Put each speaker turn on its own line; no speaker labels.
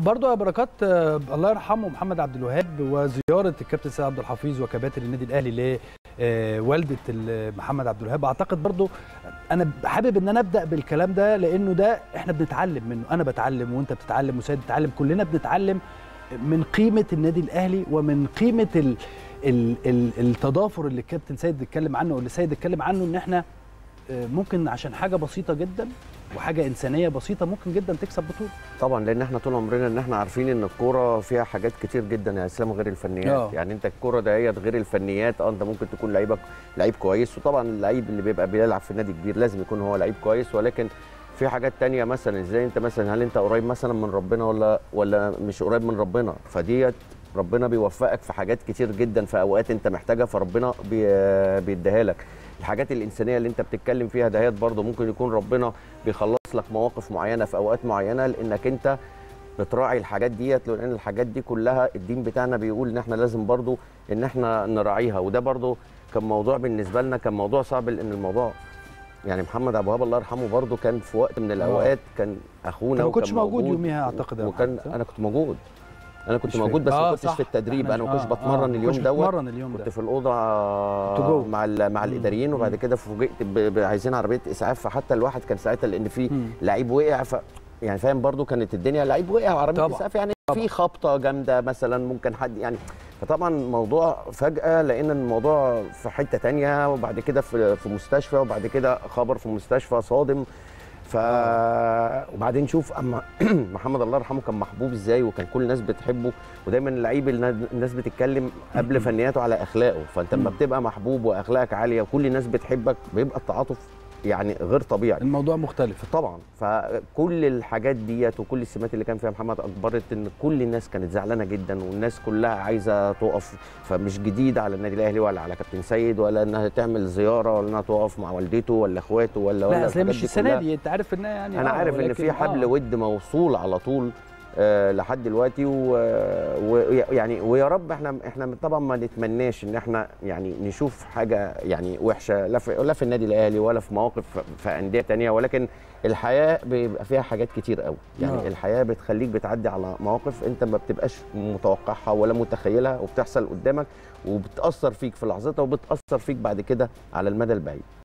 برضو يا بركات آه، الله يرحمه محمد عبد الوهاب وزياره الكابتن سيد عبد الحفيظ وكباتن النادي الاهلي لوالده محمد عبد الوهاب اعتقد برضو انا حابب ان انا ابدا بالكلام ده لانه ده احنا بنتعلم منه انا بتعلم وانت بتتعلم وسيد بتتعلم كلنا بنتعلم من قيمه النادي الاهلي ومن قيمه ال ال ال التضافر اللي الكابتن سيد اتكلم عنه واللي سيد اتكلم عنه ان احنا آه، ممكن عشان حاجه بسيطه جدا وحاجه انسانيه بسيطه ممكن جدا تكسب بطوله
طبعا لان احنا طول عمرنا ان احنا عارفين ان الكوره فيها حاجات كتير جدا يا اسلام غير الفنيات
آه.
يعني انت الكوره دهيت غير الفنيات اه انت ممكن تكون لعيبك لعيب كويس وطبعا اللعيب اللي بيبقى بيلعب في نادي كبير لازم يكون هو لعيب كويس ولكن في حاجات تانية مثلا ازاي انت مثلا هل انت قريب مثلا من ربنا ولا ولا مش قريب من ربنا فديت ربنا بيوفقك في حاجات كتير جدا في اوقات انت محتاجها فربنا بي- بيديها لك الحاجات الانسانيه اللي انت بتتكلم فيها دهيت برضه ممكن يكون ربنا بيخلص لك مواقف معينه في اوقات معينه لانك انت بتراعي الحاجات ديت لان الحاجات دي كلها الدين بتاعنا بيقول ان احنا لازم برضو ان احنا نراعيها وده برضو كان موضوع بالنسبه لنا كان موضوع صعب لان الموضوع يعني محمد ابو وهاب الله يرحمه برضو كان في وقت من الاوقات كان اخونا
انت ما
وكان
كنتش موجود يوميها اعتقد يا
وكان
محمد، صح؟
انا كنت موجود انا كنت
مش
موجود بس
فاكر.
ما
آه،
كنتش
صح.
في التدريب
إحنا
انا
مش-
ما كنتش
آه،
بتمرن
آه،
اليوم
كنتش
دوت
بتتمرن اليوم
كنت
ده
في الاوضه
جوه.
مع ال- مع
مم.
الاداريين وبعد
مم.
كده فوجئت ب- ب- عايزين عربيه اسعاف فحتى الواحد كان ساعتها لان في
مم.
لعيب وقع ف يعني فاهم برضو كانت الدنيا لعيب وقع وعربيه
طبعا.
اسعاف يعني
طبعا.
في خبطه جامده مثلا ممكن حد يعني فطبعا موضوع فجاه لقينا الموضوع في حته تانية وبعد كده في في مستشفى وبعد كده خبر في مستشفى صادم ف وبعدين شوف اما محمد الله يرحمه كان محبوب ازاي وكان كل الناس بتحبه ودايما اللعيب اللي الناس بتتكلم قبل فنياته على اخلاقه فانت لما
مم.
بتبقى محبوب واخلاقك عاليه وكل الناس بتحبك بيبقى التعاطف يعني غير طبيعي
الموضوع مختلف
طبعا فكل الحاجات ديت وكل السمات اللي كان فيها محمد اجبرت ان كل الناس كانت زعلانه جدا والناس كلها عايزه تقف فمش جديد على النادي الاهلي ولا على كابتن سيد ولا انها تعمل زياره ولا انها تقف مع والدته ولا اخواته ولا ولا
لا اصل هي
الحاجات
مش
دي
السنه
كلها.
دي انت عارف انها يعني
انا
آه،
عارف ان
ولكن
في حبل
آه.
ود موصول على طول آه لحد دلوقتي ويعني ويا رب احنا احنا طبعا ما نتمناش ان احنا يعني نشوف حاجه يعني وحشه لا في, لا في النادي الاهلي ولا في مواقف في انديه تانية ولكن الحياه بيبقى فيها حاجات كتير قوي يعني
آه.
الحياه بتخليك بتعدي على مواقف انت ما بتبقاش متوقعها ولا متخيلها وبتحصل قدامك وبتاثر فيك في لحظتها وبتاثر فيك بعد كده على المدى البعيد